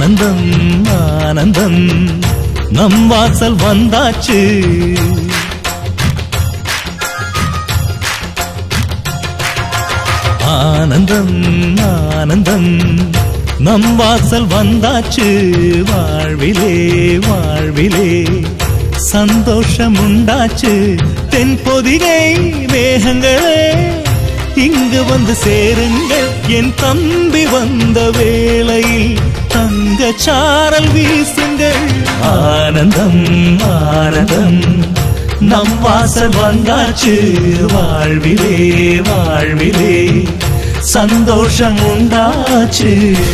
ஆனந்தம் ஆனந்தம் நம் வாசல் வந்தாச்சு ஆனந்தம் ஆனந்தம் நம் வாசல் வந்தாச்சு வாழ்விலே வாழ்விலே சந்தோஷம் உண்டாச்சு தென் பொதிகை மேகங்களே இங்கு வந்து சேருங்கள் என் தம்பி வந்த வேளையில் தங்க சாரல் வீசுங்கள் ஆனந்தம் ஆனந்தம் நம் வாசல் வந்தாச்சு வாழ்விலே வாழ்விலே சந்தோஷம் உண்டாச்சு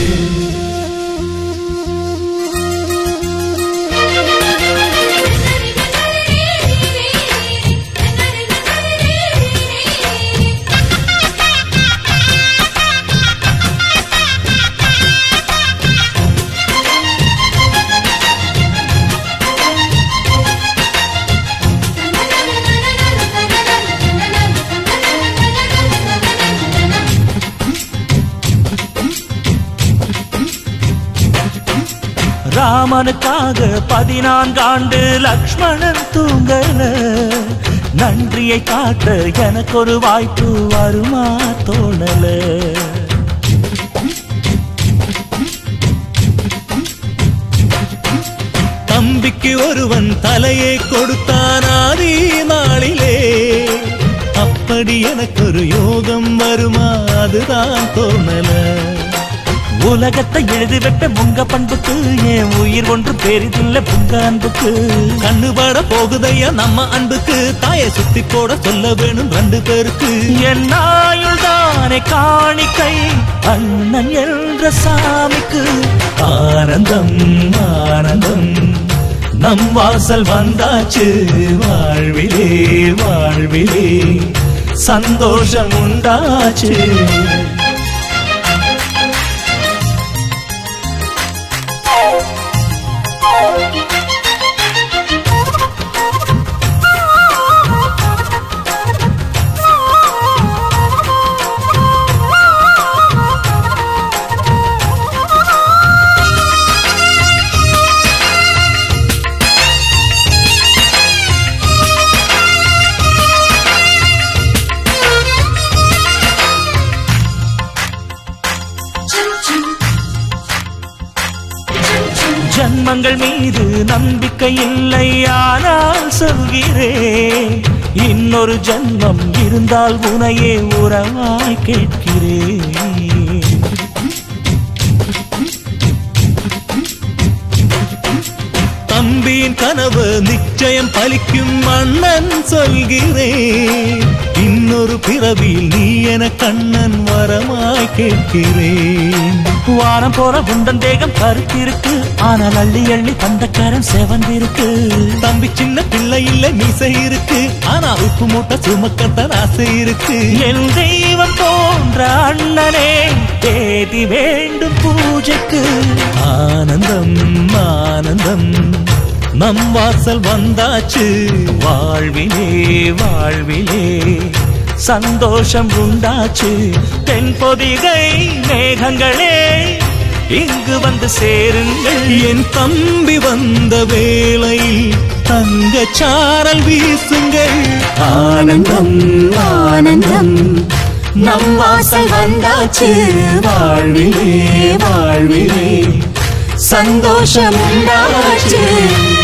ராமனுக்காக பதினான்காண்டு லக்ஷ்மணன் தூங்கல நன்றியை காட்ட எனக்கு ஒரு வாய்ப்பு வருமா தோணல தம்பிக்கு ஒருவன் தலையை கொடுத்தான் ஆதி நாளிலே அப்படி எனக்கு ஒரு யோகம் வருமா அதுதான் தோணல உலகத்தை எழுதி வைப்ப உங்க பண்புக்கு என் உயிர் ஒன்று பெரிதில்ல உங்க அன்புக்கு கண்ணு பட போகுதையா நம்ம அன்புக்கு தாயை சுத்தி போட சொல்ல வேணும் ரெண்டு பேருக்கு என் ஆயுள் தானே காணிக்கை அண்ணன் என்ற சாமிக்கு ஆனந்தம் ஆனந்தம் நம் வாசல் வந்தாச்சு வாழ்விலே வாழ்விலே சந்தோஷம் உண்டாச்சு ஜன்மங்கள் மீது நம்பிக்கை இல்லை ஆனால் சொல்கிறேன் இன்னொரு ஜன்மம் இருந்தால் உனையே உறவாய் கேட்கிறேன் தம்பியின் கனவு நிச்சயம் பலிக்கும் அண்ணன் சொல்கிறேன் இன்னொரு பிறவியில் நீ என கண்ணன் வரமாய் கேட்கிறேன் வானம் போற உண்டன் தேகம் கருத்திருக்கு ஆனால் அள்ளி அள்ளி தந்தக்காரன் செவந்திருக்கு தம்பி சின்ன பிள்ளை இல்ல மீசை இருக்கு ஆனா உப்பு மூட்டை சுமக்கத்தான் ஆசை இருக்கு என் தெய்வம் போன்ற அண்ணனே தேதி வேண்டும் பூஜைக்கு ஆனந்தம் ஆனந்தம் நம் வாசல் வந்தாச்சு வாழ்விலே வாழ்விலே சந்தோஷம் உண்டாச்சு தென் பொதிகை மேகங்களே இங்கு வந்து சேருங்கள் என் தம்பி வந்த வேளையில் தங்க சாரல் வீசுங்கள் ஆனந்தம் ஆனந்தம் நம் வாசல் வந்தாச்சு வாழ்விலே வாழ்விலே சந்தோஷம் உண்டாச்சு